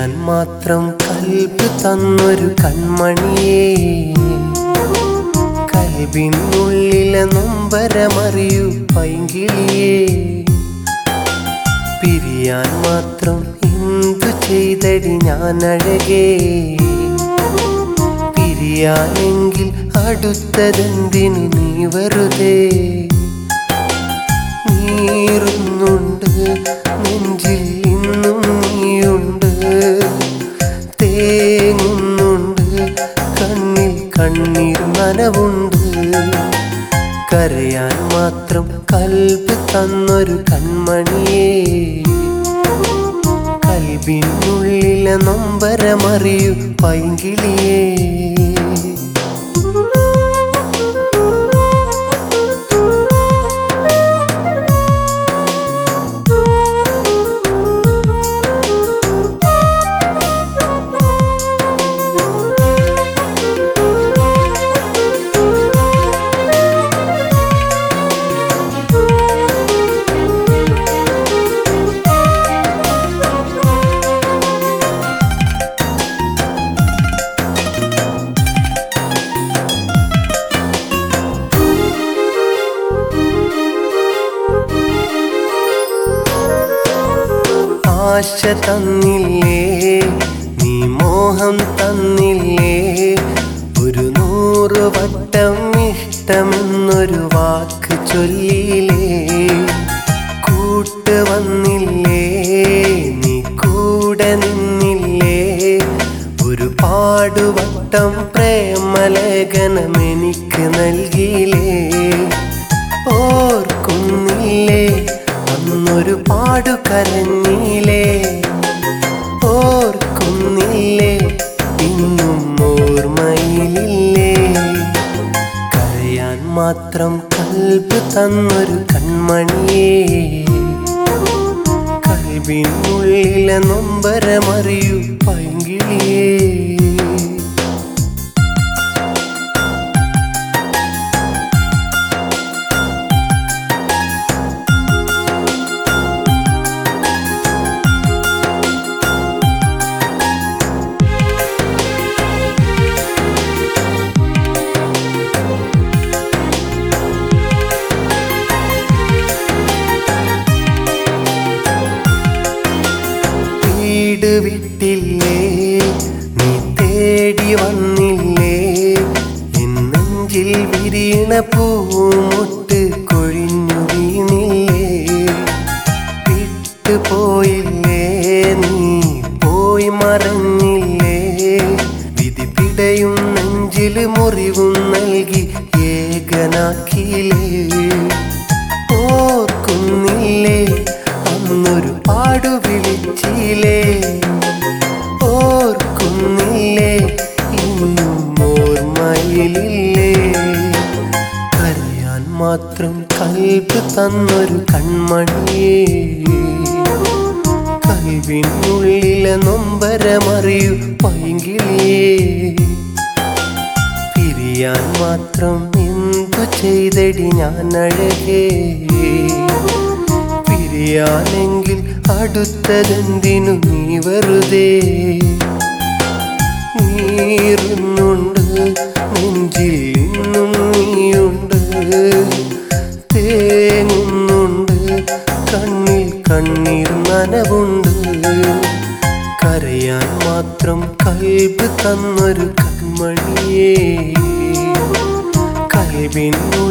പിരിയാൻ മാത്രം കൽബ് തന്നൊരു കൺമണിയേ കൽബിനുള്ളിലെ നൊമ്പരമറിയൂ പൈങ്കിളിയേ പിരിയാൻ മാത്രം എന്തു ചെയ്തടി ഞാൻ അഴകേ പിരിയാനെങ്കിൽ അടുത്തതെന്തിനു നീ വെറുതെ നീറുന്നുണ്ട് നെഞ്ചിൽ ഇന്നും നീയുണ്ട് തേങ്ങുന്നുണ്ട് കണ്ണിൽ കണ്ണീർ നനവുണ്ട് കരയാൻ മാത്രം കൽബ് തന്നൊരു കൺമണിയേ കൽബിനുള്ളിലെ നൊമ്പരമറിയൂ പൈങ്കിളിയേ ആശ തന്നില്ലേ നീ മോഹം തന്നില്ലേ ഒരു നൂറ് വട്ടം ഇഷ്ടമെന്നൊരു വാക്ക് ചൊല്ലിയില്ലേ കൂട്ട് വന്നില്ലേ നീ കൂടെ നിന്നില്ലേ ഒരു പാടുവട്ടം പ്രേമലേഖനം എനിക്ക് നൽകിയില്ലേ ഓർക്കുന്നില്ലേ അന്നൊരു പാടു കരഞ്ഞില്ലേ ഓർക്കുന്നില്ലേ ഇന്നും ഓർമ്മയിലില്ലേ കരയാൻ മാത്രം കൽബ് തന്നൊരു കൺമണിയേ കൽബിനുള്ളിലെ നൊമ്പരമറിയൂ പൈങ്കിളിയേ വീട് വിട്ടില്ലേ നീ തേടി വന്നില്ലേ എൻ നെഞ്ചിൽ വിരിയണ പൂമുട്ട് കൊഴിഞ്ഞു വീണില്ലേ വിട്ടുപോയില്ലേ നീ പോയി മറഞ്ഞില്ലേ വിധി പിടയും നെഞ്ചിൽ മുറിവും നൽകി ഏകനാക്കിയില്ലേ ഓർക്കുന്നില്ലേ അന്നൊരു പാടു വിളിച്ചില്ലേ ഓർക്കുന്നില്ലേ ഇന്നും ഓർമ്മയിലില്ലേ കരയാൻ മാത്രം കൽബ് തന്നൊരു കൺമണിയേ കൽവിനുള്ളിലെ നൊമ്പരമറിയൂ പൈങ്കിളിയേ പിരിയാൻ മാത്രം എന്തു ചെയ്തടി ഞാൻ അഴകേ പിരിയാനെങ്കിൽ അടുത്തതെന്തിനു നീ വെറുതെ നീറുന്നുണ്ട് നെഞ്ചിൽ ഇന്നും നീയുണ്ട് തേങ്ങുന്നുണ്ട് കണ്ണിൽ കണ്ണീർ നനവുണ്ട് കരയാൻ മാത്രം കൽബ് തന്നൊരു കൺമണിയേ കൽബിനുള്ളിലെ